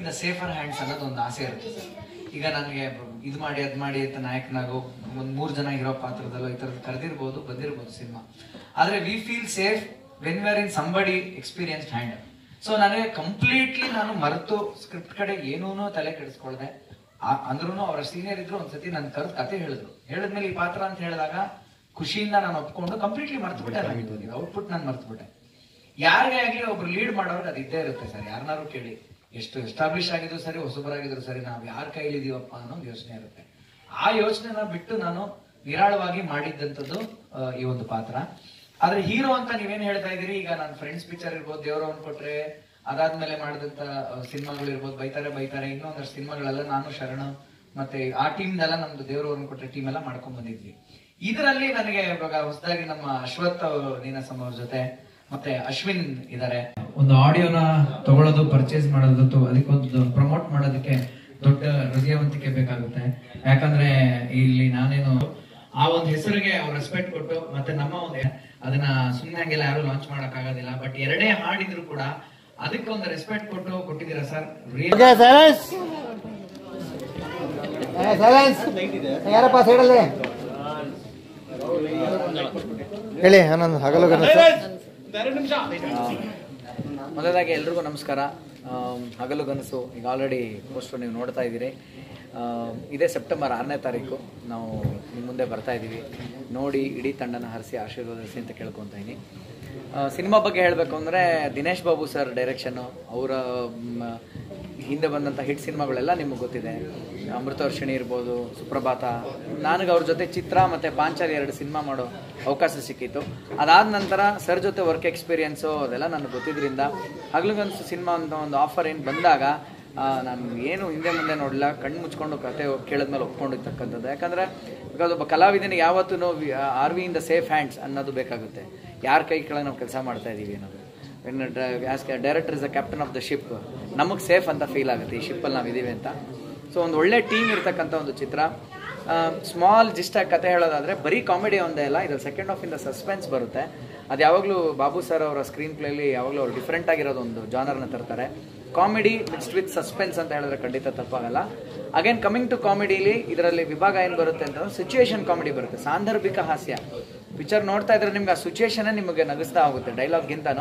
The safer hands ಅನ್ನೋದು ಒಂದು ಆಸೆ ಇರುತ್ತೆ ಸರ್ ಈಗ ನನಗೆ ಇದು ಮಾಡಿ ಅದ್ ಮಾಡಿ ಅಂತ ನಾಯಕನಾಗೋ ಒಂದ್ ಮೂರ್ ಜನ ಇರೋ ಪಾತ್ರದಲ್ಲೋ ಈ ಥರದ್ದು ಕರೆದಿರ್ಬೋದು ಬಂದಿರ್ಬೋದು ಸಿನಿಮಾ ಆದ್ರೆ we feel safe when where in somebody experienced hand so ನನಗೆ ಕಂಪ್ಲೀಟ್ಲಿ ನಾನು ಮರೆತು ಸ್ಕ್ರಿಪ್ಟ್ ಕಡೆ ಏನೂನು ತಲೆ ಕೆಡಿಸ್ಕೊಳ್ದೆ ಅಂದ್ರೂ ಅವರ ಸೀನಿಯರ್ ಇದ್ರು ಒಂದ್ಸತಿ ನನ್ ಕರೆದು ಕತೆ ಹೇಳಿದ್ರು ಹೇಳಿದ್ಮೇಲೆ ಈ ಪಾತ್ರ ಅಂತ ಹೇಳಿದಾಗ ಖುಷಿಯಿಂದ ನಾನು ಒಪ್ಕೊಂಡು ಕಂಪ್ಲೀಟ್ಲಿ ಮರ್ತು ಬಿಟ್ಟೆ ನನಗೆ ಔಟ್ಪುಟ್ ನಾನು ಮರ್ತು ಬಿಟ್ಟೆ ಯಾರಿಗೇ ಆಗ್ಲಿ ಒಬ್ರು ಲೀಡ್ ಮಾಡೋರ್ಗೆ ಅದು ಇದ್ದೇ ಇರುತ್ತೆ ಸರ್ ಯಾರನ್ನಾರು ಕೇಳಿ ಎಷ್ಟು ಎಸ್ಟಾಬ್ಲಿಷ್ ಆಗಿದ್ರು ಸರಿ ಹೊಸಬರಾಗಿದ್ರು ಸರಿ ನಾವು ಯಾರ ಕೈಲಿದೀವಪ್ಪ ಅನ್ನೋ ಯೋಚನೆ ಇರುತ್ತೆ ಆ ಯೋಚನೆನ ಬಿಟ್ಟು ನಾನು ನಿರಾಳವಾಗಿ ಮಾಡಿದ್ದಂಥದ್ದು ಆ, ಈ ಒಂದು ಪಾತ್ರ ಆದ್ರೆ ಹೀರೋ ಅಂತ ನೀವೇನ್ ಹೇಳ್ತಾ ಇದೀರಿ ಈಗ ನನ್ನ ಫ್ರೆಂಡ್ಸ್ ಪಿಕ್ಚರ್ ಇರ್ಬೋದು ದೇವರವನ್ ಕೊಟ್ರೆ ಅದಾದ್ಮೇಲೆ ಮಾಡಿದಂತ ಸಿನಿಮಾಗಳು ಇರ್ಬೋದು ಬೈತಾರೆ ಬೈತಾರೆ ಇನ್ನೊಂದಷ್ಟು ಸಿನಿಮಾಗಳೆಲ್ಲ ನಾನು ಶರಣ ಮತ್ತೆ ಆ ಟೀಮ್ನೆಲ್ಲ ನಮ್ದು ದೇವರವನ್ ಕೊಟ್ರೆ ಟೀಮ್ ಎಲ್ಲ ಮಾಡ್ಕೊಂಡ್ ಬಂದಿದ್ವಿ ಇದರಲ್ಲಿ ನನಗೆ ಇವಾಗ ಹೊಸದಾಗಿ ನಮ್ಮ ಅಶ್ವಥ್ ನೀನಾಸಮ್ ಅವ್ರ ಜೊತೆ ಮತ್ತೆ ಅಶ್ವಿನ್ ಇದಾರೆ ಒಂದು ಆಡಿಯೋನ ತಗೊಳ್ಳೋದು ಪರ್ಚೇಸ್ ಮಾಡೋದು ತು- ಅದಕ್ಕೊಂದು ಪ್ರಮೋಟ್ ಮಾಡೋದಕ್ಕೆ ದೊಡ್ಡ ಹೃದಯವಂತಿಕೆ ಬೇಕಾಗುತ್ತೆ ಯಾಕಂದ್ರೆ ಇಲ್ಲಿ ನಾನೇನು ಆ ಒಂದು ಹೆಸರಿಗೆ ಅವ್ರು ರೆಸ್ಪೆಕ್ಟ್ ಕೊಟ್ಟು ಮತ್ತೆ ನಮ್ಮ ಒಂದು ಅದನ್ನ ಸುಮ್ಮನೆ ಹಂಗೆಲ್ಲ ಯಾರು ಲಾಂಚ್ ಮಾಡಕ್ ಆಗೋದಿಲ್ಲ ಬಟ್ ಎರಡೇ ಹಾಡಿದ್ರು ಕೂಡ ಅದಕ್ಕೊಂದು ರೆಸ್ಪೆಕ್ಟ್ ಕೊಟ್ಟು ಕೊಟ್ಟಿದ್ದೀರಾ ಸರ್ ಓಕೆ ಸೈಲೆನ್ಸ್ ಸೈಲೆನ್ಸ್ ಯಾರಪ್ಪ ಸೈಡಲ್ಲಿ ಹೇಳಿ ಆನಂದ್ ಹಗಲು ಮೊದಲಾಗಿ ಎಲ್ರಿಗೂ ನಮಸ್ಕಾರ ಆಮ್, ಹಗಲು ಕನಸು ಈಗ ಆಲ್ರೆಡಿ ಪೋಸ್ಟರ್ ನೀವು ನೋಡ್ತಾ ಇದ್ದೀರಿ ಆಮ್, ಇದೇ ಸೆಪ್ಟೆಂಬರ್ ಆರನೇ ತಾರೀಕು ನಾವು ನಿಮ್ಮ ಮುಂದೆ ಬರ್ತಾ ಇದ್ದೀವಿ ನೋಡಿ ಇಡೀ ತಂಡನ ಹರಿಸಿ ಆಶೀರ್ವದಿಸಿ ಅಂತ ಕೇಳ್ಕೊತಾ ಇದ್ದೀನಿ ಸಿನಿಮಾ ಬಗ್ಗೆ ಹೇಳಬೇಕು ಅಂದರೆ ದಿನೇಶ್ ಬಾಬು ಸರ್ ಡೈರೆಕ್ಷನ್ನು ಅವರ ಹಿಂದೆ ಬಂದಂಥ ಹಿಟ್ ಸಿನಿಮಾಗಳೆಲ್ಲ ನಿಮಗೆ ಗೊತ್ತಿದೆ ಅಮೃತವರ್ಷಿಣಿ ಇರ್ಬೋದು ಸುಪ್ರಭಾತ ನನಗೆ ಅವ್ರ ಜೊತೆ ಚಿತ್ರ ಮತ್ತು ಪಾಂಚಾಲಿ ಎರಡು ಸಿನಿಮಾ ಮಾಡೋ ಅವಕಾಶ ಸಿಕ್ಕಿತ್ತು ಅದಾದ ನಂತರ ಸರ್ ಜೊತೆ ವರ್ಕ್ ಎಕ್ಸ್ಪೀರಿಯನ್ಸು ಅದೆಲ್ಲ ನನಗೆ ಗೊತ್ತಿದ್ರಿಂದ ಹಗಲುಗನ್ಸು ಸಿನಿಮಾ ಅಂತ ಒಂದು ಆಫರ್ ಏನು ಬಂದಾಗ ಆ, ನಾನು ಏನು ಹಿಂದೆ ಮುಂದೆ ನೋಡಲಿಲ್ಲ ಕಣ್ಣು ಮುಚ್ಕೊಂಡು ಕತೆ ಕೇಳಿದ್ಮೇಲೆ ಒಪ್ಕೊಂಡಿರ್ತಕ್ಕಂಥದ್ದು ಯಾಕಂದರೆ ಬಿಕಾಸ್ ಒಬ್ಬ ಕಲಾವಿದನಿಗೆ ಯಾವತ್ತೂ are we in the safe hands ಅನ್ನೋದು ಬೇಕಾಗುತ್ತೆ ಯಾರ ಕೈ ಕೆಳಗೆ ನಾವು ಕೆಲಸ ಮಾಡ್ತಾ ಇದ್ದೀವಿ ಅನ್ನೋದು as director is the captain of the ship ನಮಗೆ ಸೇಫ್ ಅಂತ ಫೀಲ್ ಆಗುತ್ತೆ ಈ ಶಿಪ್ಪಲ್ಲಿ ನಾವು ಇದ್ದೀವಿ ಅಂತ ಸೊ ಒಂದು ಒಳ್ಳೆ ಟೀಮ್ ಇರ್ತಕ್ಕಂಥ ಒಂದು ಚಿತ್ರ ಸ್ಮಾಲ್ ಜಿಸ್ಟಾಗಿ ಕತೆ ಹೇಳೋದಾದ್ರೆ ಬರೀ ಕಾಮಿಡಿ ಒಂದೇ ಅಲ್ಲ ಇದ್ರಲ್ಲಿ ಸೆಕೆಂಡ್ ಆಫ್ ಇಂದ ಸಸ್ಪೆನ್ಸ್ ಬರುತ್ತೆ ಅದು ಯಾವಾಗಲೂ ಬಾಬು ಸರ್ ಅವರ ಸ್ಕ್ರೀನ್ ಪ್ಲೇಲಿ ಯಾವಾಗಲೂ ಅವ್ರು ಡಿಫ್ರೆಂಟ್ ಆಗಿರೋದು ಒಂದು ಜಾನರ್ನ ತರ್ತಾರೆ ಕಾಮಿಡಿ ಮಿಕ್ಸ್ಡ್ ವಿತ್ ಸಸ್ಪೆನ್ಸ್ ಅಂತ ಹೇಳಿದ್ರೆ ಖಂಡಿತ ತಪ್ಪಾಗಲ್ಲ ಅಗೇನ್ ಕಮಿಂಗ್ ಟು ಕಾಮಿಡಿಲಿ ಇದರಲ್ಲಿ ವಿಭಾಗ ಏನು ಬರುತ್ತೆ ಅಂತಂದ್ರೆ ಸಿಚುಯೇಷನ್ ಕಾಮಿಡಿ ಬರುತ್ತೆ ಸಾಂದರ್ಭಿಕ ಹಾಸ್ಯ ಪಿಕ್ಚರ್ ನೋಡ್ತಾ ಇದ್ರೆ ನಿಮ್ಗೆ ಆ ಸಿಚುಯೇಷನ್ ನಿಮಗೆ ನಗಿಸ್ತಾ ಹೋಗುತ್ತೆ ಡೈಲಾಗ್ಗಿಂತನೂ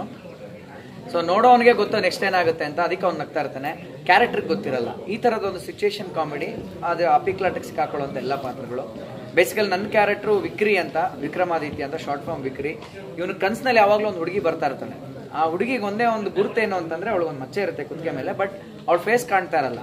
ಸೊ ನೋಡೋವನಿಗೆ ಗೊತ್ತು ನೆಕ್ಸ್ಟ್ ಏನಾಗುತ್ತೆ ಅಂತ ಅದಕ್ಕೆ ಅವ್ನು ನಗ್ತಾ ಇರ್ತಾನೆ ಕ್ಯಾರೆಕ್ಟರ್ಗೆ ಗೊತ್ತಿರಲ್ಲ ಈ ಥರದ ಒಂದು ಸಿಚುಯೇಷನ್ ಕಾಮಿಡಿ ಅದು ಅಪಿಕ್ಲಾಟಿಕ್ ಸಿಕ್ಕಾಕೊಳ್ಳುವಂಥ ಎಲ್ಲ ಪಾತ್ರಗಳು ಬೇಸಿಕಲಿ ನನ್ನ ಕ್ಯಾರೆಕ್ಟ್ರು ವಿಕ್ರಿ ಅಂತ ವಿಕ್ರಮಾದಿತ್ಯ ಅಂತ ಶಾರ್ಟ್ ಫಾರ್ಮ್ ವಿಕ್ರಿ ಇವನು ಕನ್ಸಿನಲ್ಲಿ ಯಾವಾಗಲೂ ಒಂದು ಹುಡುಗಿ ಬರ್ತಾ ಇರ್ತಾನೆ ಆ ಹುಡುಗಿಗೆ ಒಂದೇ ಒಂದು ಗುರುತೇನು ಅಂತಂದ್ರೆ ಅವಳಿಗೆ ಒಂದು ಮಚ್ಚೆ ಇರುತ್ತೆ ಕುತ್ತಿಗೆ ಮೇಲೆ ಬಟ್ ಅವಳ ಫೇಸ್ ಕಾಣ್ತಾ ಇರಲ್ಲ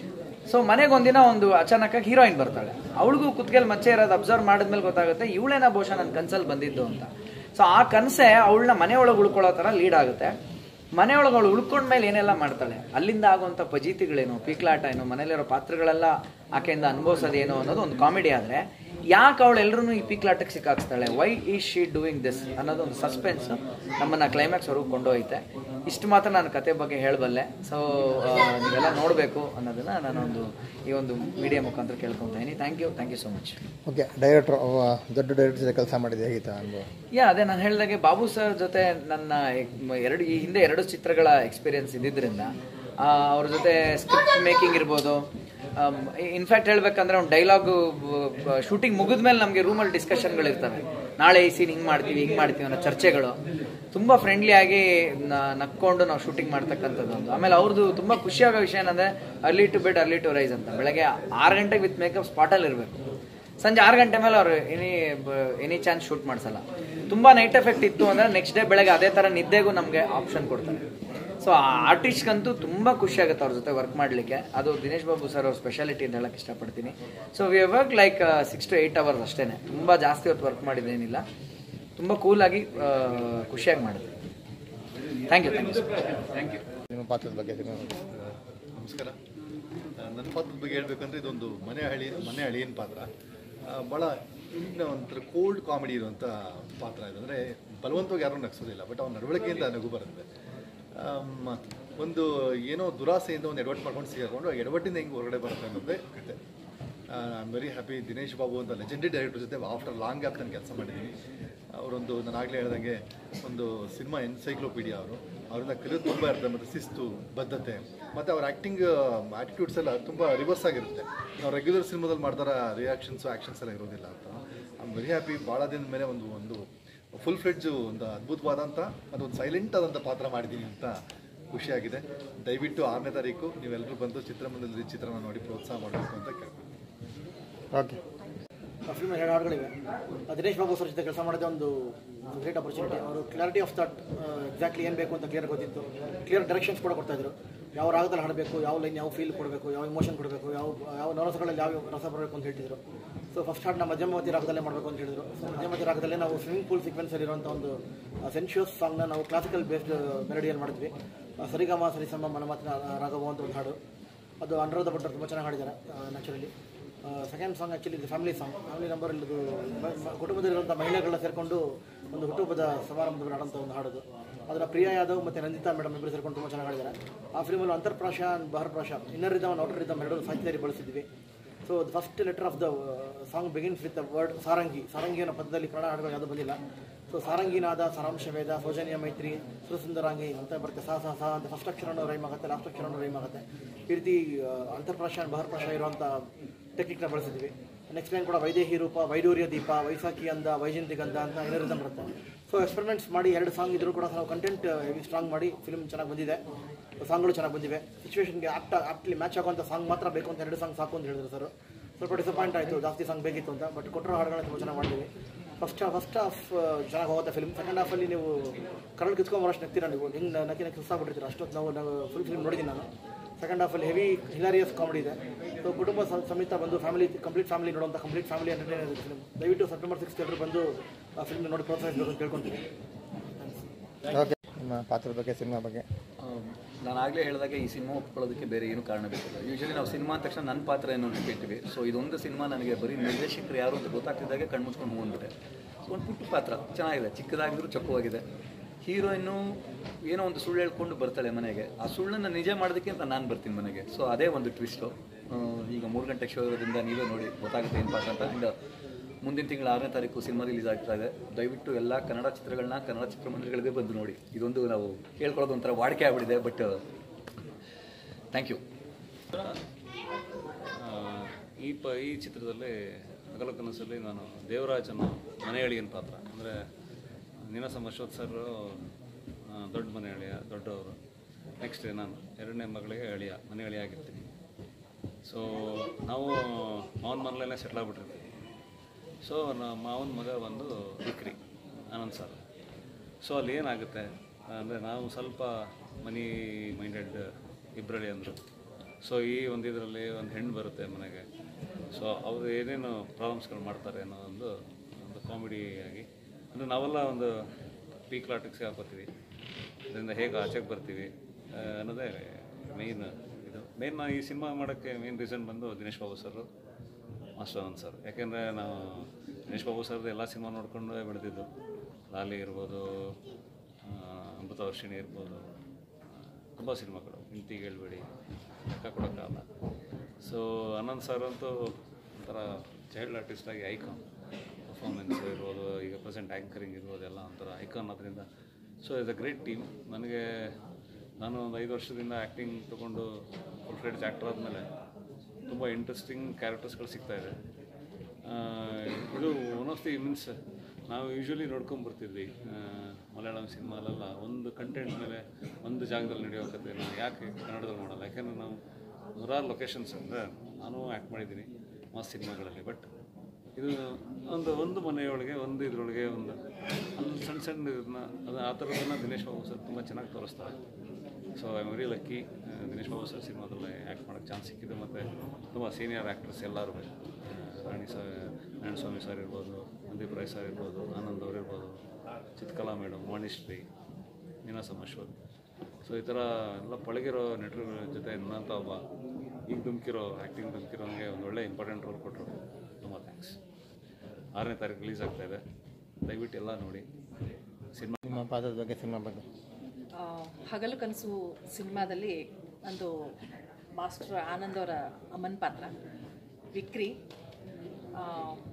ಸೊ ಮನೆಗೆ ಒಂದಿನ ಒಂದು ಅಚಾನಕ್ಕಾಗಿ ಹೀರೋಯಿನ್ ಬರ್ತಾಳೆ ಅವಳಿಗೂ ಕುತ್ತಿಗೆಲ್ ಮಚ್ಚೆ ಇರೋದು ಅಬ್ಸರ್ವ್ ಮಾಡಿದ್ಮೇಲೆ ಗೊತ್ತಾಗುತ್ತೆ ಇವಳೇನ ಬಹುಶಃ ನನ್ನ ಕನ್ಸಲ್ಲಿ ಬಂದಿದ್ದು ಅಂತ ಸೊ ಆ ಕನಸೆ ಅವಳನ್ನ ಮನೆಯೊಳಗೆ ಉಳ್ಕೊಳ್ಳೋ ಥರ ಲೀಡ್ ಆಗುತ್ತೆ ಮನೆಯೊಳಗೆ ಅವಳು ಉಳ್ಕೊಂಡ್ಮೇಲೆ ಏನೆಲ್ಲ ಮಾಡ್ತಾಳೆ ಅಲ್ಲಿಂದ ಆಗುವಂಥ ಪಜೀತಿಗಳೇನು ಪೀಕ್ಲಾಟ ಏನು ಮನೇಲಿರೋ ಪಾತ್ರಗಳೆಲ್ಲ ಆಕೆಯಿಂದ ಅನುಭವಿಸೋದೇನು ಅನ್ನೋದು ಒಂದು ಕಾಮಿಡಿ ಆದರೆ ಯಾಕೆ ಅವಳು ಎಲ್ಲರೂ ಈ ಪೀಕ್ಲಾಟಕ್ಕೆ ಸಿಕ್ಕಾಕ್ಸ್ತಾಳೆ why is she doing this ಅನ್ನೋದು ಒಂದು ಸಸ್ಪೆನ್ಸ್ ನಮ್ಮನ್ನ ಕ್ಲೈಮ್ಯಾಕ್ಸ್ ವರೆಗೂ ಕೊಂಡೊಯ್ತೆ ಇಷ್ಟು ಮಾತ್ರ ನಾನು ಕತೆ ಬಗ್ಗೆ ಹೇಳಬಲ್ಲೆ ಸೊ ನೀವೆಲ್ಲ ನೋಡಬೇಕು ಅನ್ನೋದನ್ನ ನಾನೊಂದು ಈ ಒಂದು ಮೀಡಿಯಾ ಮುಖಾಂತರ ಕೇಳ್ಕೊತಾ ಇದ್ದೀನಿ thank you thank you so much okay director ದೊಡ್ಡ ಡೈರೆಕ್ಟರ್ ಜೊತೆ ಕೆಲಸ ಮಾಡಿದೆ ಹೇಗಿತ್ತು ಅನುಭವ ಯಾ ಅದೇ ನಾನು ಹೇಳಿದಾಗೆ ಬಾಬು ಸರ್ ಜೊತೆ ನನ್ನ ಎಕ್- ಎರಡು ಈ ಹಿಂದೆ ಎರಡು ಚಿತ್ರಗಳ ಎಕ್ಸ್ಪೀರಿಯನ್ಸ್ ಇದ್ದಿದ್ದರಿಂದ ಆ, ಅವ್ರ ಜೊತೆ ಸ್ಕ್ರಿಪ್ಟ್ ಮೇಕಿಂಗ್ ಇರ್ಬೋದು ಇನ್ಫ್ಯಾಕ್ಟ್ ಹೇಳ್ಬೇಕಂದ್ರೆ ಒಂದು ಡೈಲಾಗು ಶೂಟಿಂಗ್ ಮುಗಿದ್ಮೇಲೆ ನಮಗೆ ರೂಮಲ್ಲಿ ಡಿಸ್ಕಷನ್ಗಳು ಇರ್ತವೆ ನಾಳೆ ಈ ಸೀನ್ ಹಿಂಗೆ ಮಾಡ್ತೀವಿ ಹಿಂಗೆ ಮಾಡ್ತೀವಿ ಅನ್ನೋ ಚರ್ಚೆಗಳು ತುಂಬ ಫ್ರೆಂಡ್ಲಿ ಆಗಿ ನ- ನಕ್ಕೊಂಡು ನಾವು ಶೂಟಿಂಗ್ ಮಾಡ್ತಕ್ಕಂಥದ್ದು ಒಂದು ಆಮೇಲೆ ಅವ್ರದ್ದು ತುಂಬ ಖುಷಿಯಾಗೋ ವಿಷಯ ಏನಂದರೆ early to bed early to rise ಅಂತ ಬೆಳಗ್ಗೆ ಆರು ಗಂಟೆಗೆ ವಿತ್ ಮೇಕಪ್ ಸ್ಪಾಟಲ್ಲಿ ಇರಬೇಕು ಸಂಜೆ ಆರು ಗಂಟೆ ಮೇಲೆ ಅವ್ರು ಎನಿ ಎನಿ ಚಾನ್ಸ್ ಶೂಟ್ ಮಾಡಿಸಲ್ಲ ತುಂಬ ನೈಟ್ ಎಫೆಕ್ಟ್ ಇತ್ತು ಅಂದರೆ ನೆಕ್ಸ್ಟ್ ಡೇ ಬೆಳಗ್ಗೆ ಅದೇ ಥರ ನಿದ್ದೆಗೂ ನಮಗೆ ಆಪ್ಷನ್ ಕೊಡ್ತಾರೆ ಸೊ ಆರ್ಟಿಸ್ಟ್ಗಂತೂ ತುಂಬ ಖುಷಿ ಆಗುತ್ತೆ ಅವ್ರ ಜೊತೆ ವರ್ಕ್ ಮಾಡಲಿಕ್ಕೆ ಅದು ದಿನೇಶ್ ಬಾಬು ಸರ್ ಅವ್ರ ಸ್ಪೆಷಾಲಿಟಿ ಅಂತ ಹೇಳಕ್ಕೆ ಇಷ್ಟಪಡ್ತೀನಿ so we work like six to eight hours ಅಷ್ಟೇ ತುಂಬ ಜಾಸ್ತಿ ಹೊತ್ತು ವರ್ಕ್ ಮಾಡಿದ್ದೇನಿಲ್ಲ ತುಂಬ ಕೂಲಾಗಿ ಖುಷಿಯಾಗಿ ಮಾಡಿದೆ thank you thank you thank you ನಿಮ್ಮ ಪಾತ್ರದ ಬಗ್ಗೆ ಸಿನಿಮಾ ಬಗ್ಗೆ. ನಮಸ್ಕಾರ ಆ, ನನ್ನ ಪಾತ್ರದ ಬಗ್ಗೆ ಹೇಳ್ಬೇಕಂದ್ರೆ ಇದೊಂದು ಮನೆ ಹಳಿ ಮನೆ ಹಳಿಯನ್ ಪಾತ್ರ ಆ, ಭಾಳ ಇನ್ನು ಒಂಥರ ಕೋಲ್ಡ್ ಕಾಮಿಡಿ ಇರುವಂಥ ಪಾತ್ರ ಇದು ಅಂದರೆ ಬಲವಂತವಾಗಿ ಯಾರೂ ನಗಿಸೋದಿಲ್ಲ ಬಟ್ ಅವ್ನ ನಡವಳಿಕೆಯಿಂದ ನಗು ಬರುತ್ತೆ ಆಮ್, ಒಂದು ಏನೋ ದುರಾಸೆಯಿಂದ ಒಂದು ಎಡವಟ್ಟು ಮಾಡ್ಕೊಂಡು ಸಿಗಾಕೊಂಡು ಆ ಎಡವಟ್ಟಿಂದ ಹೆಂಗೆ ಹೊರಗಡೆ ಬರುತ್ತೆ ಅನ್ನೋದೇ ಕತೆ I am very happy Dinesh Babu ಅಂತ ಲೆಜೆಂಡರಿ ಡೈರೆಕ್ಟರ್ ಜೊತೆ ಆಫ್ಟರ್ ಲಾಂಗ್ ಗ್ಯಾಪ್ ನಾನು ಕೆಲಸ ಮಾಡಿದ್ದೀನಿ ಅವರೊಂದು ನಾನು ಆಗಲೇ ಹೇಳ್ದಂಗೆ ಒಂದು ಸಿನಿಮಾ ಎನ್ಸೈಕ್ಲೋಪೀಡಿಯಾ ಅವರು ಅವರಿಂದ ಕಲಿಯೋದು ತುಂಬ ಇರುತ್ತೆ ಮತ್ತು ಶಿಸ್ತು ಬದ್ಧತೆ ಮತ್ತು ಅವ್ರ ಆ್ಯಕ್ಟಿಂಗ್ ಆ್ಯಟಿಟ್ಯೂಡ್ಸ್ ಎಲ್ಲ ತುಂಬ ರಿವರ್ಸ್ ಆಗಿರುತ್ತೆ ನಾವು ರೆಗ್ಯುಲರ್ ಸಿನಿಮಾದಲ್ಲಿ ಮಾಡ್ತಾರ ರಿಯಾಕ್ಷನ್ಸು ಆ್ಯಕ್ಷನ್ಸ್ ಎಲ್ಲ ಇರೋದಿಲ್ಲ ಅಂತ ಐ ಆಮ್ ವೆರಿ ಹ್ಯಾಪಿ ಭಾಳ ದಿನದ ಮೇಲೆ ಒಂದು ಒಂದು ಫುಲ್ ಫ್ಲೆಡ್ಜು ಒಂದು ಅದ್ಭುತವಾದಂಥ ಮತ್ತು ಒಂದು ಸೈಲೆಂಟ್ ಆದಂಥ ಪಾತ್ರ ಮಾಡಿದ್ದೀನಿ ಅಂತ ಖುಷಿಯಾಗಿದೆ ದಯವಿಟ್ಟು ಆರನೇ ತಾರೀಕು ನೀವೆಲ್ಲರೂ ಬಂದು ಚಿತ್ರಮಂದಿರದಲ್ಲಿ ಚಿತ್ರನ ನೋಡಿ ಪ್ರೋತ್ಸಾಹ ಮಾಡಬೇಕು ಅಂತ ಕೇಳ್ತೀನಿ ಓಕೆ ಆ ಫಿಲ್ಮ್ ಎರಡು ಹಾಡುಗಳಿವೆ ಆ ದಿನೇಶ್ ಬಾಬು ಸರ್ ಜೊತೆ ಕೆಲಸ ಮಾಡಿದ ಒಂದು ಗ್ರೇಟ್ ಆಪರ್ಚುನಿಟಿ ಅವರು ಕ್ಲಾರಿಟಿ ಆಫ್ ಥಾಟ್ ಎಕ್ಸಾಕ್ಟ್ಲಿ ಏನು ಬೇಕು ಅಂತ ಕ್ಲಿಯರ್ ಗೊತ್ತಿತ್ತು ಕ್ಲಿಯರ್ ಡೈರೆಕ್ಷನ್ಸ್ ಕೂಡ ಕೊಡ್ತಾ ಇದ್ರು ಯಾವ ರಾಗದಲ್ಲಿ ಹಾಡಬೇಕು ಯಾವ ಲೈನ್ ಯಾವ ಫೀಲ್ ಕೊಡಬೇಕು ಯಾವ ಇಮೋಷನ್ ಕೊಡಬೇಕು ಯಾವ ಯಾವ ನವರಸಗಳಲ್ಲಿ ಯಾವ ರಸ ಬರಬೇಕು ಅಂತ ಹೇಳ್ತಿದ್ರು ಸೊ ಫಸ್ಟ್ ಹಾರ್ಟ್ನ ಮಧ್ಯಮವತಿ ರಾಗದಲ್ಲೇ ಮಾಡಬೇಕು ಅಂತ ಹೇಳಿದ್ರು ಸೊ ಮಧ್ಯಮವತಿ ರಾಗದಲ್ಲೇ ನಾವು ಸ್ವಿಮ್ಮಿಂಗ್ ಪೂಲ್ ಸೀಕ್ವೆನ್ಸಲ್ಲಿ ಇರುವಂಥ ಒಂದು ಸೆನ್ಶಿಯಸ್ ಸಾಂಗ್ನ ನಾವು ಕ್ಲಾಸಿಕಲ್ ಬೇಸ್ಡ್ ಮೆಲಡಿಯಲ್ಲಿ ಮಾಡಿದ್ವಿ ಆ, ಸರಿಗಮ ಸರಿಸಮ ಮನಮಾತಿನ ರಾಗವ ಅಂತ ಒಂದು ಹಾಡು ಅದು ಅನುರಾಧ ಭಟ್ರು ತುಂಬ ಚೆನ್ನಾಗಿ ಹಾಡಿದ್ದಾರೆ ನ್ಯಾಚುರಲಿ ಸೆಕೆಂಡ್ ಸಾಂಗ್ ಆ್ಯಕ್ಚುಲಿ ಇದು ಫ್ಯಾಮಿಲಿ ಸಾಂಗ್ ಫ್ಯಾಮಿಲಿ ನಂಬರ್ ಇದು ಮ- ಮ- ಕುಟುಂಬದಲ್ಲಿರುವಂಥ ಮಹಿಳೆಗಳನ್ನ ಸೇರಿಕೊಂಡು ಒಂದು ಹುಟ್ಟುಹಬ್ಬದ ಸಮಾರಂಭದಲ್ಲಿ ಆಡೋಂಥ ಒಂದು ಹಾಡೋದು ಅದರ ಪ್ರಿಯಾ ಯಾದವ್ ಮತ್ತು ನಂದಿತಾ ಮೇಡಮ್ ಇಬ್ಬರು ಸೇರ್ಕೊಂಡು ತುಂಬ ಚೆನ್ನಾಗಿ ಹಾಡಿದ್ದಾರೆ ಆ ಫಿಲ್ಮಲ್ಲಿ ಅಂತರ್ಪ್ರಾಶ ಆ್ಯಂಡ್ ಬಹರ್ಪ್ರಾಶ ಇನ್ನರ್ ರಿದಮ್ ಔಟರ್ ರಿದಮ್ ಎರಡು ಸಾಹಿತ್ಯದಲ್ಲಿ ಬಳಸಿದ್ವಿ so the first letter of the song begins with the word sarangi sarangi ಅನ್ನೋ ಪದದಲ್ಲಿ ಕನ್ನಡ ಹಾಡುಗಳು ಯಾವುದೂ ಬಂದಿಲ್ಲ ಸೊ ಸಾರಂಗಿನಾದ ಸಾರಾಂಶ ವೇದ ಸೌಜನ್ಯ ಮೈತ್ರಿ ಸುರಸುಂದರಾಂಗಿ ಅಂತ ಬರುತ್ತೆ ಸಾ ಸಾ ಸಾ ಅಂತ ಫಸ್ಟ್ ಅಕ್ಷರನೂ ರೈಮ್ ಆಗುತ್ತೆ ಲಾಸ್ಟ್ ಅಕ್ಷರನೂ ರೈಮ್ ಆಗುತ್ತೆ ಈ ರೀತಿ ಅಂತರ್ಪ್ರಾಶ ಆ್ಯಂಡ್ ಬಹರ್ಪ್ರಾಶ ಇರುವಂಥ ಟೆಕ್ನಿಕ್ನ ಬಳಸಿದ್ವಿ ನೆಕ್ಸ್ಟ್ ಲೈನ್ ಕೂಡ ವೈದೇಹಿ ರೂಪ ವೈಡೂರ್ಯ ದೀಪ ವೈಸಾಖಿ ಅಂದ ವೈಜಂತಿ ಗಂಧ ಅಂತ ಇನ್ನರಿಸಮ್ ಬರುತ್ತೆ ಸೊ ಎಕ್ಸ್ಪೆರಿಮೆಂಟ್ಸ್ ಮಾಡಿ ಎರಡು ಸಾಂಗ್ ಇದ್ರೂ ಕೂಡ ನಾವು ಕಂಟೆಂಟ್ ಹೆವಿ ಸ್ಟ್ರಾಂಗ್ ಮಾಡಿ ಫಿಲ್ಮ್ ಚೆನ್ನಾಗಿ ಬಂದಿದೆ ಸಾಂಗ್ಗಳು ಚೆನ್ನಾಗಿ ಬಂದಿವೆ ಸಿಚುವೇಶನ್ಗೆ ಆಪ್ಟ ಆಪ್ಟ್ಲಿ ಮ್ಯಾಚ್ ಆಗುವಂಥ ಸಾಂಗ್ ಮಾತ್ರ ಬೇಕು ಅಂತ ಎರಡು ಸಾಂಗ್ ಸಾಕು ಅಂತ ಹೇಳಿದ್ರು ಸರ್ ಸ್ವಲ್ಪ ಡಿಸಪಾಯಿಂಟ್ ಆಯಿತು ಜಾಸ್ತಿ ಸಾಂಗ್ ಬೇಕಿತ್ತು ಅಂತ ಬಟ್ ಕೊಟ್ಟರೋ ಹಾಡುಗಳನ್ನ ತುಂಬ ಚೆನ್ನಾಗಿ ಮಾಡಿದ್ವಿ ಫಸ್ಟ್ ಫಸ್ಟ್ ಹಾಫ್ ಚೆನ್ನಾಗಿ ಹೋಗುತ್ತೆ ಫಿಲ್ಮ್ ಸೆಕೆಂಡ್ ಹಾಫಲ್ಲಿ ನೀವು ಕರಳು ಕಿತ್ಕೊಂಬರೋಷ್ಟು ನಗ್ತೀರಾ ನೀವು ಹಿಂಗೆ ನಕ್ಕಿ ನಕ್ಕಿ ಸುಸ್ತಾಗ್ಬಿಟ್ಟಿರ್ತೀರ ಅಷ್ಟೊತ್ತು ನಾವು ನಾವು ಫುಲ್ ಫಿಲ್ಮ್ ನೋಡಿದ್ದೀನಿ ನಾನು ಸೆಕೆಂಡ್ ಹಾಫಲ್ಲಿ ಹೆವಿ ಹಿಲಾರಿಯಸ್ ಕಾಮಿಡಿ ಇದೆ ಸೊ ಕುಟುಂಬ ಸ- ಸಮೇತ ಬಂದು ಫ್ಯಾಮಿಲಿ ಕಂಪ್ಲೀಟ್ ಫ್ಯಾಮಿಲಿ ನೋಡುವಂಥ ಕಂಪ್ಲೀಟ್ ಫ್ಯಾಮಿಲಿ ಎಂಟರ್ಟೈನರ್ ಇದೆ ಫಿಲ್ಮ್ ದಯವಿಟ್ಟು ಸೆಪ್ಟೆಂಬರ್ ಸಿಕ್ಸ್ ಎಲ್ಲರೂ ಬಂದು ಆ ಫಿಲ್ಮ್ ನೋಡಿ ಪ್ರೋತ್ಸಾಹಿಸಬೇಕು ಅಂತ ಕೇಳ್ಕೊತೀನಿ ಓಕೆ ನಿಮ್ಮ ಪಾತ್ರದ ಬಗ್ಗೆ ಸಿನಿಮಾ ಬಗ್ಗೆ ನಾನು ಆಗಲೇ ಹೇಳಿದಾಗೆ ಈ ಸಿನಿಮಾ ಒಪ್ಕೊಳ್ಳೋದಕ್ಕೆ ಬೇರೆ ಏನು ಕಾರಣ ಬೇಕಿಲ್ಲ ಯೂಶಲಿ ನಾವು ಸಿನಿಮಾ ಅಂದ ತಕ್ಷಣ ನನ್ನ ಪಾತ್ರ ಏನು ನೆನಪಿರ್ತೀವಿ ಸೊ ಇದೊಂದು ಸಿನಿಮಾ ನನಗೆ ಬರೀ ನಿರ್ದೇಶಕರು ಯಾರು ಅಂತ ಗೊತ್ತಾಗ್ತಿದ್ದಾಗೆ ಕಣ್ಮುಚ್ಕೊಂಡು ಹೋಗ್ಬಿಟ್ಟೆ ಸೊ ಒಂದು ಪುಟ್ಟ ಪಾತ್ರ ಚೆನ್ನಾಗಿದೆ ಚಿಕ್ಕದಾಗಿದ್ರು ಚೊಕ್ಕವಾಗಿದೆ ಹೀರೋಯಿನ್ನು ಏನೋ ಒಂದು ಸುಳ್ಳು ಹೇಳ್ಕೊಂಡು ಬರ್ತಾಳೆ ಮನೆಗೆ ಆ ಸುಳ್ಳನ್ನು ನಿಜ ಮಾಡೋದಕ್ಕೆ ಅಂತ ನಾನು ಬರ್ತೀನಿ ಮನೆಗೆ ಸೊ ಅದೇ ಒಂದು ಟ್ವಿಸ್ಟು ಈಗ ಮೂರು ಗಂಟೆ ಶೋ ಇರೋದ್ರಿಂದ ನೀವೇ ನೋಡಿ ಗೊತ್ತಾಗುತ್ತೆ ಏನು ಪಾತ್ರ ಅಂತ ಆ್ಯಂಡ್ ಮುಂದಿನ ತಿಂಗಳ ಆರನೇ ತಾರೀಕು ಸಿನಿಮಾ ರಿಲೀಸ್ ಆಗ್ತಾ ಇದೆ ದಯವಿಟ್ಟು ಎಲ್ಲ ಕನ್ನಡ ಚಿತ್ರಗಳನ್ನ ಕನ್ನಡ ಚಿತ್ರಮಂದಿರಗಳಿಗೆ ಬಂದು ನೋಡಿ ಇದೊಂದು ನಾವು ಕೇಳ್ಕೊಳ್ಳೋದು ಒಂಥರ ವಾಡಿಕೆ ಆಗ್ಬಿಟ್ಟಿದೆ ಬಟ್ ಥ್ಯಾಂಕ್ ಯು ಆ, ಈ ಪ ಈ ಚಿತ್ರದಲ್ಲಿ ಹಗಲು ಕನಸಲ್ಲಿ ನಾನು ದೇವರಾಜನ ಮನೆಯಳಿಯನ ಪಾತ್ರ ಅಂದರೆ ನೀನಾಸ ಅಶ್ವಥ್ ಸರ್ ದೊಡ್ಡ ಮನೆ ಅಳಿಯ ದೊಡ್ಡವರು ನೆಕ್ಸ್ಟ್ ನಾನು ಎರಡನೇ ಮಗಳಿಗೆ ಅಳಿಯ ಮನೆ ಅಳಿಯ ಆಗಿರ್ತೀನಿ ಸೊ ನಾವು ಮಾವನ ಮನೇಲೇ ಸೆಟ್ಲ್ ಆಗ್ಬಿಟ್ಟಿರ್ತೀವಿ ಸೊ ನಮ್ಮ ಮಾವನ ಮಗ ಬಂದು ವಿಕ್ರಿ ಆನಂದ್ ಸರ್ ಸೊ ಅಲ್ಲಿ ಏನಾಗುತ್ತೆ ಅಂದರೆ ನಾವು ಸ್ವಲ್ಪ ಮನಿ ಮೈಂಡೆಡ್ ಇಬ್ಬರಳಿ ಅಂದರು ಸೊ ಈ ಒಂದು ಇದರಲ್ಲಿ ಒಂದು ಹೆಣ್ಣು ಬರುತ್ತೆ ಮನೆಗೆ ಸೊ ಅವರು ಏನೇನು ಪ್ರಾಬ್ಲಮ್ಸ್ಗಳು ಮಾಡ್ತಾರೆ ಅನ್ನೋ ಒಂದು ಒಂದು ಕಾಮಿಡಿಯಾಗಿ ಅಂದರೆ ನಾವೆಲ್ಲ ಒಂದು ಪೀಕ್ಲಾಟಿಕ್ಸ್ ಹಾಕೋತೀವಿ ಅದರಿಂದ ಹೇಗೆ ಆಚೆಗೆ ಬರ್ತೀವಿ ಆ, ಅನ್ನೋದೇ ಮೇಯ್ನ್ ಇದು ಮೇಯ್ನ್ ನಾವು ಈ ಸಿನಿಮಾ ಮಾಡೋಕ್ಕೆ ಮೇನ್ ರೀಸನ್ ಬಂದು Dinesh Babu sir master Anand sir ಯಾಕೆಂದರೆ ನಾವು ದಿನೇಶ್ ಬಾಬು ಸರ್ದು ಎಲ್ಲ ಸಿನಿಮಾ ನೋಡ್ಕೊಂಡು ಬೆಳೆದಿದ್ದು ಲಾಲಿ ಇರ್ಬೋದು ಆ, ಅಮೃತ ವರ್ಷಿಣಿ ಇರ್ಬೋದು ತುಂಬ ಸಿನಿಮಾಗಳು ಇಂತಿಗೆ ಹೇಳ್ಬೇಡಿ ಲೆಕ್ಕ ಕೊಡೋಕ್ಕಾಗಲ್ಲ ಸೊ ಆನಂದ್ ಸರ್ ಅಂತೂ ಒಂಥರ ಚೈಲ್ಡ್ ಆರ್ಟಿಸ್ಟಾಗಿ ಐಕಾನ್ ಪರ್ಫಾರ್ಮೆನ್ಸ್ ಇರ್ಬೋದು ಈಗ ಪ್ರೆಸೆಂಟ್ ಆ್ಯಂಕರಿಂಗ್ ಇರ್ಬೋದು ಎಲ್ಲ ಒಂಥರ ಐಕಾನ್ ಅದರಿಂದ so is a great team ನನಗೆ ನಾನು ಒಂದು ಐದು ವರ್ಷದಿಂದ ಆ್ಯಕ್ಟಿಂಗ್ ತೊಗೊಂಡು ಫುಲ್ ಫ್ಲೆಡ್ಜ್ ಆ್ಯಕ್ಟರ್ ಆದಮೇಲೆ ತುಂಬ ಇಂಟ್ರೆಸ್ಟಿಂಗ್ ಕ್ಯಾರೆಕ್ಟರ್ಸ್ಗಳು ಸಿಗ್ತಾ ಇದೆ ಆ, ಇದು ಒನ್ ಆಫ್ ದಿ ಮೀನ್ಸ್ ನಾವು ಯೂಶ್ವಲಿ ನೋಡ್ಕೊಂಬರ್ತಿದ್ವಿ ಆ, ಮಲಯಾಳಂ ಸಿನಿಮಾಲೆಲ್ಲ ಒಂದು ಕಂಟೆಂಟ್ ಮೇಲೆ ಒಂದು ಜಾಗದಲ್ಲಿ ನಡೆಯೋ ಕಥೆನ ಯಾಕೆ ಕನ್ನಡದಲ್ಲಿ ಮಾಡಲ್ಲ ಯಾಕೆಂದರೆ ನಾವು ನೂರಾರು ಲೊಕೇಶನ್ಸ್ ಅಂದರೆ ನಾನು ಆ್ಯಕ್ಟ್ ಮಾಡಿದ್ದೀನಿ ಮಾಸ್ ಸಿನಿಮಾಗಳಲ್ಲಿ ಬಟ್ ಇದು ಒಂದು ಒಂದು ಮನೆಯೊಳಗೆ ಒಂದು ಇದರೊಳಗೆ ಒಂದು ಅಲ್ಲಿ ಸಣ್ಣ ಸಣ್ಣ ಇದನ್ನ ಅದು ಆ ಥರದನ್ನು ದಿನೇಶ್ ಬಾಬು ಸರ್ ತುಂಬ ಚೆನ್ನಾಗಿ ತೋರಿಸ್ತಾರೆ so I very lucky Dinesh Babu sir ಸಿನಿಮಾದಲ್ಲಿ ಆ್ಯಕ್ಟ್ ಮಾಡೋಕ್ಕೆ ಚಾನ್ಸ್ ಸಿಕ್ಕಿದೆ ಮತ್ತು ತುಂಬ ಸೀನಿಯರ್ ಆ್ಯಕ್ಟರ್ಸ್ ಎಲ್ಲರೂ ರಾಣಿ ಸ ನಾರಾಯಣ ಸ್ವಾಮಿ ಸರ್ ಇರ್ಬೋದು ಸಂದೀಪ್ ರಾಯ್ ಸರ್ ಇರ್ಬೋದು ಆನಂದ್ ಅವ್ರು ಇರ್ಬೋದು ಚಿತ್ಕಲಾ ಮೇಡಮ್ ವಾಣಿಶ್ರೀ ನೀನಾಸಮ್ ಅಶ್ವಥ್ ಸೊ ಈ ಥರ ಎಲ್ಲ ಪಳಗಿರೋ ನಟರುಗಳ ಜೊತೆ ನನ್ನಂಥ ಒಬ್ಬ ಈಗ ಧುಮ್ಕಿರೋ ಆ್ಯಕ್ಟಿಂಗ್ ಧುಮ್ಕಿರೋಂಗೆ ಒಂದು ಒಳ್ಳೆ ಇಂಪಾರ್ಟೆಂಟ್ ರೋಲ್ ಕೊಟ್ಟರು ತುಂಬ ಥ್ಯಾಂಕ್ಸ್ ಆರನೇ ತಾರೀಕು ರಿಲೀಸ್ ಆಗ್ತಾ ಇದೆ ದಯವಿಟ್ಟು ಎಲ್ಲ ನೋಡಿ ಸಿನಿಮಾ ನಿಮ್ಮ ಪಾತ್ರದ ಬಗ್ಗೆ ಸಿನಿಮಾ ಬಗ್ಗೆ ಆ, ಹಗಲು ಕನಸು ಸಿನಿಮಾದಲ್ಲಿ ಒಂದು ಮಾಸ್ಟರ್ ಆನಂದ್ ಅವರ ಅಮ್ಮನ ಪಾತ್ರ ವಿಕ್ರಿ ಆ,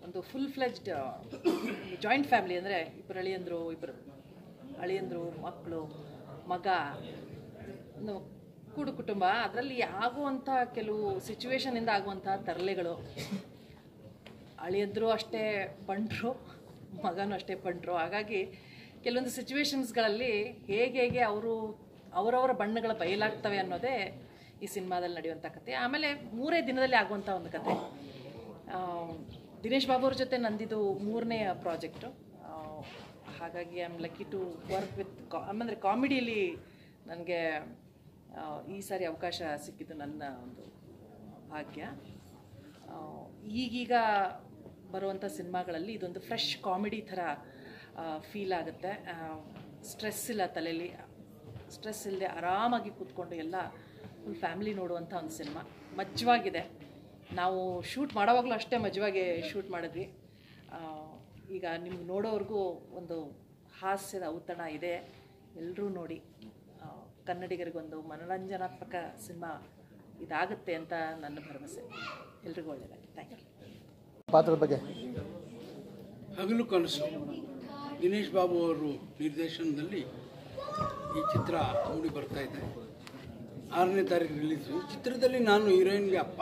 ಒಂದು ಫುಲ್ ಫ್ಲೆಜ್ಡ್ ಜಾಯಿಂಟ್ ಫ್ಯಾಮಿಲಿ ಅಂದರೆ ಇಬ್ಬರು ಅಳಿಯಂದರು ಇಬ್ಬರು ಅಳಿಯಂದರು ಮಕ್ಕಳು ಮಗ ಒಂದು ಕೂಡು ಕುಟುಂಬ ಅದರಲ್ಲಿ ಆಗುವಂಥ ಕೆಲವು ಸಿಚುವೇಶನಿಂದ ಆಗುವಂಥ ತರಲೆಗಳು ಅಳಿಯಂದ್ರು ಅಷ್ಟೇ ಬಂಡ್ರು ಮಗನೂ ಅಷ್ಟೇ ಬಂಡ್ರು ಹಾಗಾಗಿ ಕೆಲವೊಂದು ಸಿಚುವೇಶನ್ಸ್ಗಳಲ್ಲಿ ಹೇಗೆ ಹೇಗೆ ಅವರು ಅವರವರ ಬಣ್ಣಗಳ ಬಯಲಾಗ್ತವೆ ಅನ್ನೋದೇ ಈ ಸಿನಿಮಾದಲ್ಲಿ ನಡೆಯುವಂಥ ಕತೆ ಆಮೇಲೆ ಮೂರೇ ದಿನದಲ್ಲಿ ಆಗುವಂಥ ಒಂದು ಕತೆ ಆ, ದಿನೇಶ್ ಬಾಬು ಅವ್ರ ಜೊತೆ ನಂದಿದು ಮೂರನೇ ಪ್ರಾಜೆಕ್ಟು ಹಾಗಾಗಿ I am lucky to work with ಕಾ ಅಂದರೆ ಕಾಮಿಡಿಯಲ್ಲಿ ನನಗೆ ಈ ಸಾರಿ ಅವಕಾಶ ಸಿಕ್ಕಿದ್ದು ನನ್ನ ಒಂದು ಭಾಗ್ಯ ಆ, ಈಗೀಗ ಬರುವಂಥ ಸಿನಿಮಾಗಳಲ್ಲಿ ಇದೊಂದು ಫ್ರೆಶ್ ಕಾಮಿಡಿ ಥರ ಫೀಲ್ ಆಗುತ್ತೆ ಸ್ಟ್ರೆಸ್ ಇಲ್ಲ ತಲೆಯಲ್ಲಿ ಸ್ಟ್ರೆಸ್ ಇಲ್ಲದೆ ಆರಾಮಾಗಿ ಕೂತ್ಕೊಂಡು ಎಲ್ಲ ಫುಲ್ ಫ್ಯಾಮಿಲಿ ನೋಡುವಂಥ ಒಂದು ಸಿನಿಮಾ ಮಜ್ವಾಗಿದೆ ನಾವು ಶೂಟ್ ಮಾಡೋವಾಗಲೂ ಅಷ್ಟೇ ಮಜವಾಗಿ ಶೂಟ್ ಮಾಡಿದ್ವಿ ಆ, ಈಗ ನಿಮ್ಗೆ ನೋಡೋವ್ರಿಗೂ ಒಂದು ಹಾಸ್ಯದ ಔತಣ ಇದೆ ಎಲ್ಲರೂ ನೋಡಿ ಆ, ಕನ್ನಡಿಗರಿಗೊಂದು ಮನೋರಂಜನಾತ್ಮಕ ಸಿನಿಮಾ ಇದಾಗುತ್ತೆ ಅಂತ ನನ್ನ ಭರವಸೆ ಎಲ್ರಿಗೂ ಒಳ್ಳೆಯದಾಗಿ ಥ್ಯಾಂಕ್ ಯು ಪಾತ್ರದ ಬಗ್ಗೆ ಹಗಲು ಕನಸು ದಿನೇಶ್ ಬಾಬು ಅವರು ನಿರ್ದೇಶನದಲ್ಲಿ ಈ ಚಿತ್ರ ಮೂಡಿ ಬರ್ತಾ ಇದೆ ಆರನೇ ತಾರೀಕು ರಿಲೀಸು ಚಿತ್ರದಲ್ಲಿ ನಾನು ಹೀರೋಯಿನ್ಗೆ ಅಪ್ಪ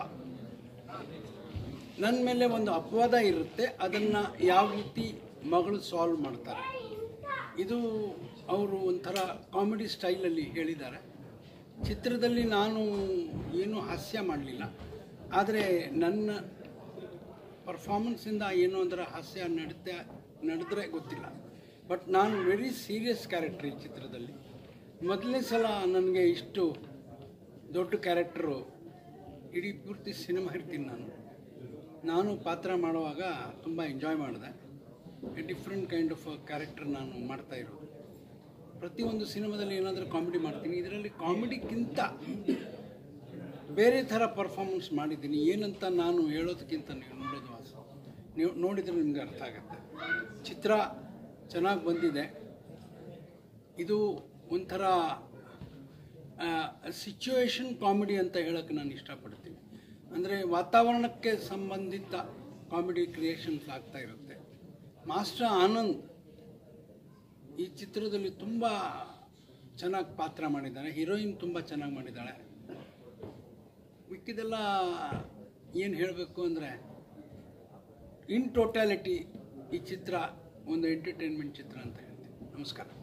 ನನ್ನ ಮೇಲೆ ಒಂದು ಅಪವಾದ ಇರುತ್ತೆ ಅದನ್ನು ಯಾವ ರೀತಿ ಮಗಳು ಸಾಲ್ವ್ ಮಾಡ್ತಾರೆ ಇದು ಅವರು ಒಂಥರ ಕಾಮಿಡಿ ಸ್ಟೈಲಲ್ಲಿ ಹೇಳಿದ್ದಾರೆ ಚಿತ್ರದಲ್ಲಿ ನಾನು ಏನೂ ಹಾಸ್ಯ ಮಾಡಲಿಲ್ಲ ಆದರೆ ನನ್ನ ಪರ್ಫಾರ್ಮೆನ್ಸಿಂದ ಏನೋ ಒಂಥರ ಹಾಸ್ಯ ನಡೀತಾ ನಡೆದ್ರೆ ಗೊತ್ತಿಲ್ಲ ಬಟ್ ನಾನು ವೆರಿ ಸೀರಿಯಸ್ ಕ್ಯಾರೆಕ್ಟರ್ ಈ ಚಿತ್ರದಲ್ಲಿ ಮೊದಲನೇ ಸಲ ನನಗೆ ಇಷ್ಟು ದೊಡ್ಡ ಕ್ಯಾರೆಕ್ಟರು ಇಡೀ ಪೂರ್ತಿ ಸಿನಿಮಾ ಇರ್ತೀನಿ ನಾನು ನಾನು ಪಾತ್ರ ಮಾಡುವಾಗ ತುಂಬ ಎಂಜಾಯ್ ಮಾಡಿದೆ ಡಿಫ್ರೆಂಟ್ ಕೈಂಡ್ ಆಫ್ ಕ್ಯಾರೆಕ್ಟರ್ ನಾನು ಮಾಡ್ತಾ ಇರೋದು ಪ್ರತಿಯೊಂದು ಸಿನಿಮಾದಲ್ಲಿ ಏನಾದರೂ ಕಾಮಿಡಿ ಮಾಡ್ತೀನಿ ಇದರಲ್ಲಿ ಕಾಮಿಡಿಗಿಂತ ಬೇರೆ ಥರ ಪರ್ಫಾರ್ಮೆನ್ಸ್ ಮಾಡಿದ್ದೀನಿ ಏನಂತ ನಾನು ಹೇಳೋದಕ್ಕಿಂತ ನೀವು ನೋಡೋದು ವಾಸ ನೀವು ನೋಡಿದರೆ ನಿಮ್ಗೆ ಅರ್ಥ ಆಗುತ್ತೆ ಚಿತ್ರ ಚೆನ್ನಾಗಿ ಬಂದಿದೆ ಇದು ಒಂಥರ ಸಿಚುವೇಶನ್ ಕಾಮಿಡಿ ಅಂತ ಹೇಳೋಕ್ಕೆ ನಾನು ಇಷ್ಟಪಡ್ತೀನಿ ಅಂದರೆ ವಾತಾವರಣಕ್ಕೆ ಸಂಬಂಧಿತ ಕಾಮಿಡಿ ಕ್ರಿಯೇಷನ್ಸ್ ಆಗ್ತಾ ಇರುತ್ತೆ ಮಾಸ್ಟರ್ ಆನಂದ್ ಈ ಚಿತ್ರದಲ್ಲಿ ತುಂಬ ಚೆನ್ನಾಗಿ ಪಾತ್ರ ಮಾಡಿದ್ದಾನೆ ಹೀರೋಯಿನ್ ತುಂಬ ಚೆನ್ನಾಗಿ ಮಾಡಿದ್ದಾಳೆ ಮಿಕ್ಕಿದೆಲ್ಲ ಏನು ಹೇಳಬೇಕು ಅಂದರೆ ಇನ್ ಟೋಟ್ಯಾಲಿಟಿ ಈ ಚಿತ್ರ ಒಂದು ಎಂಟರ್ಟೈನ್ಮೆಂಟ್ ಚಿತ್ರ ಅಂತ ಹೇಳ್ತೀನಿ ನಮಸ್ಕಾರ